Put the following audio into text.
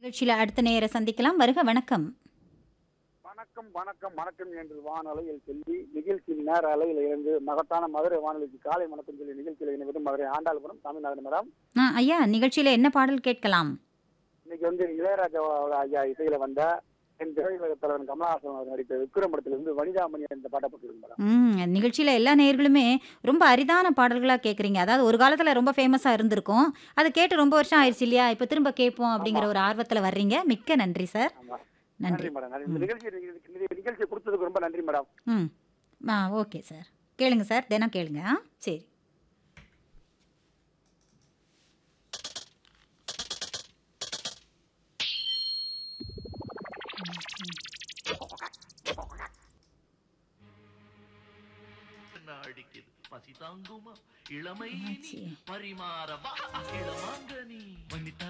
நிகழ்ச்சியில் அடுத்த நேர சந்திக்கலாம் வருக வணக்கம் வணக்கம் வணக்கம் வணக்கம் என்று வானொலியில் சொல்லி நிகழ்ச்சியின் நேர அலையில் இருந்து மகத்தான மதுரை வானொலிக்கு காலை வணக்கம் சொல்லி நிகழ்ச்சியில் இணைவது மதுரை ஆண்டாள்புரம் தமிழ்நாடு மேடம் ஆ ஐயா நிகழ்ச்சியில் என்ன பாடல் கேட்கலாம் இன்னைக்கு வந்து இளையராஜாவோட ஐயா இசையில வந்த என் திரையுலக தலைவன் கமலஹாசன் அவர் நடித்த விக்ரமடத்திலிருந்து வனிதாமணி என்ற பாட்டை போட்டிருக்கு மேடம் ம் நிகழ்ச்சியில் எல்லா நேயர்களுமே ரொம்ப அரிதான பாடல்களாக கேட்குறீங்க அதாவது ஒரு காலத்தில் ரொம்ப ஃபேமஸாக இருந்திருக்கும் அது கேட்டு ரொம்ப வருஷம் ஆயிடுச்சு இல்லையா இப்போ திரும்ப கேட்போம் அப்படிங்கிற ஒரு ஆர்வத்தில் வர்றீங்க மிக்க நன்றி சார் ஆமா நன்றி நன்றி மேடம் நன்றி இந்த நிகழ்ச்சி இந்த நிகழ்ச்சியை கொடுத்ததுக்கு ரொம்ப நன்றி மேடம் ம் ஆ ஓகே சார் கேளுங்க சார் தினம் கேளுங்க ஆ சரி அடிக்குது பசி தாங்குமா இளமை என்னாச்சு? பரிமாறவா இளமாங்கனி வனிதா